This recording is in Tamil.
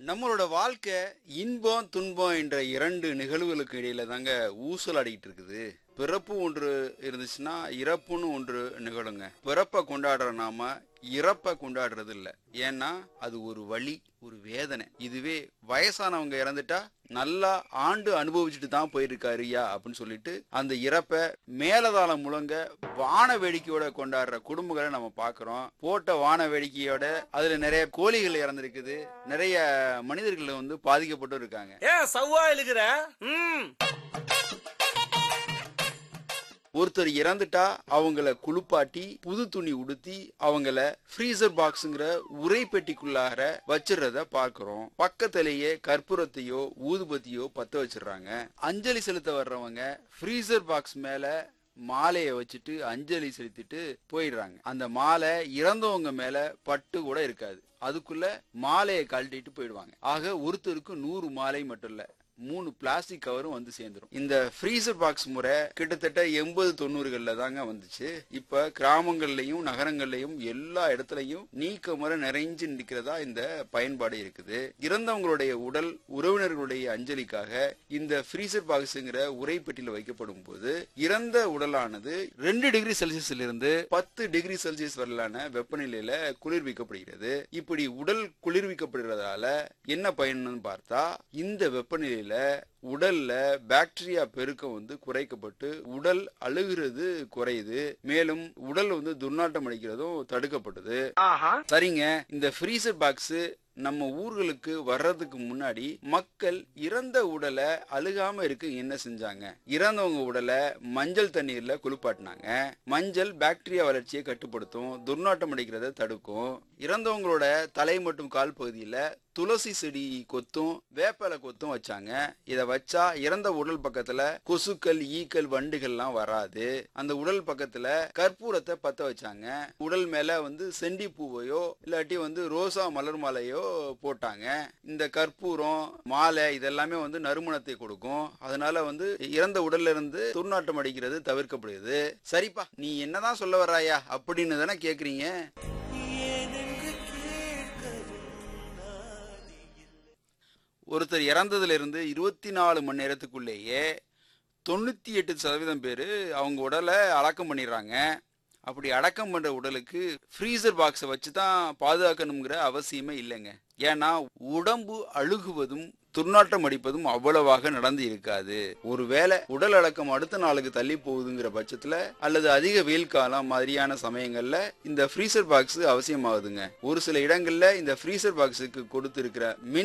நம்மளோட வாழ்க்கை இன்பம் துன்பம் என்ற இரண்டு நிகழ்வுகளுக்கு இடையில தாங்க ஊசலாடிக்கிட்டு இருக்குது பிறப்பு ஒன்று இருந்துச்சுன்னா இறப்புன்னு ஒன்று நிகழுங்க பிறப்பை கொண்டாடுற நாம இறப்பை கொண்டாடுறது இல்ல ஏன்னா அது ஒரு வழி ஒரு வேதனை இதுவே வயசானவங்க இறந்துட்டா நல்லா ஆண்டு அனுபவிச்சுட்டு தான் போயிருக்காருயா அப்படின்னு சொல்லிட்டு அந்த இறப்பை மேலதாளம் முழங்க வான வேடிக்கையோட கொண்டாடுற குடும்பங்களை நம்ம பார்க்கிறோம் போட்ட வான வேடிக்கையோட அதுல நிறைய கோழிகள் இறந்திருக்குது நிறைய மனிதர்கள் வந்து பாதிக்கப்பட்டு இருக்காங்க ஏன் சவ்வா இழுக்கிற ம் ஒருத்தர் இறந்துட்டா அவங்கள குளிப்பாட்டி புது துணி உடுத்தி அவங்கள ஃப்ரீசர் பாக்ஸுங்கிற உரை பெட்டிக்குள்ளார வச்சிடுறத பார்க்கிறோம் பக்கத்திலேயே கற்பூரத்தையோ ஊதுபத்தியோ பத்த வச்சிடுறாங்க அஞ்சலி செலுத்த வர்றவங்க ஃப்ரீசர் பாக்ஸ் மேல மாலையை வச்சுட்டு அஞ்சலி செலுத்திட்டு போயிடுறாங்க அந்த மாலை இறந்தவங்க மேல பட்டு கூட இருக்காது அதுக்குள்ள மாலையை கழட்டிட்டு போயிடுவாங்க ஆக ஒருத்தருக்கு நூறு மாலை மட்டும் இல்ல மூணு பிளாஸ்டிக் கவரும் வந்து சேர்ந்துரும் இந்த ஃப்ரீசர் பாக்ஸ் முறை கிட்டத்தட்ட எண்பது தொண்ணூறுகள்ல தாங்க வந்துச்சு இப்ப கிராமங்கள்லயும் நகரங்கள்லயும் எல்லா இடத்துலயும் நீக்க முறை நிறைஞ்சு நிற்கிறதா இந்த பயன்பாடு இருக்குது இறந்தவங்களுடைய உடல் உறவினர்களுடைய அஞ்சலிக்காக இந்த ஃப்ரீசர் பாக்ஸ்ங்கிற உரைப்பெட்டியில் வைக்கப்படும் போது இறந்த உடலானது ரெண்டு டிகிரி செல்சியஸ்ல இருந்து பத்து டிகிரி செல்சியஸ் வரலான வெப்பநிலையில குளிர்விக்கப்படுகிறது இப்படி உடல் குளிர்விக்கப்படுறதால என்ன பயன்னு பார்த்தா இந்த வெப்பநிலையில உடல்ல பாக்டீரியா பெருக்கம் வந்து குறைக்கப்பட்டு உடல் அழுகிறது குறையுது மேலும் உடல் வந்து துர்நாற்றம் அடிக்கிறதும் தடுக்கப்பட்டது சரிங்க இந்த ஃப்ரீசர் பாக்ஸ் நம்ம ஊர்களுக்கு வர்றதுக்கு முன்னாடி மக்கள் இறந்த உடலை அழுகாம இருக்க என்ன செஞ்சாங்க இறந்தவங்க உடலை மஞ்சள் தண்ணீர்ல குளிப்பாட்டினாங்க மஞ்சள் பாக்டீரியா வளர்ச்சியை கட்டுப்படுத்தும் துர்நாற்றம் அடிக்கிறத தடுக்கும் இறந்தவங்களோட தலை மற்றும் கால் பகுதியில துளசி செடி கொத்தும் வேப்பலை கொத்தும் வச்சாங்க இத வச்சா இறந்த உடல் பக்கத்துல கொசுக்கள் ஈக்கள் வண்டுகள்லாம் வராது அந்த உடல் பக்கத்துல கற்பூரத்தை பத்த வச்சாங்க உடல் மேல வந்து செண்டி பூவையோ இல்லாட்டி வந்து ரோசா மலர் மாலையோ போட்டாங்க இந்த கற்பூரம் மாலை இதெல்லாமே வந்து நறுமணத்தை கொடுக்கும் அதனால வந்து இறந்த உடல்ல இருந்து துர்நாற்றம் அடிக்கிறது தவிர்க்கப்படுது சரிப்பா நீ என்னதான் சொல்ல வர்றாயா அப்படின்னு தானே கேக்குறீங்க ஒருத்தர் இறந்ததுல இருந்து இருபத்தி நாலு மணி நேரத்துக்குள்ளேயே தொண்ணூத்தி எட்டு சதவீதம் பேர் அவங்க உடலை அடக்கம் பண்ணிடுறாங்க அப்படி அடக்கம் பண்ற உடலுக்கு ஃப்ரீசர் பாக்ஸை வச்சு தான் பாதுகாக்கணுங்கிற அவசியமே இல்லைங்க ஏன்னா உடம்பு அழுகுவதும் துர்நாற்றம் அடிப்பதும் அவ்வளவாக நடந்து இருக்காது ஒருவேளை உடல் அடக்கம் அடுத்த நாளுக்கு தள்ளி போகுதுங்கிற பட்சத்துல அல்லது அதிக வெயில் காலம் மாதிரியான சமயங்கள்ல இந்த ஃப்ரீசர் பாக்ஸ் அவசியமாகுதுங்க ஒரு சில இடங்கள்ல இந்த ஃப்ரீசர் பாக்ஸுக்கு கொடுத்திருக்கிற மின்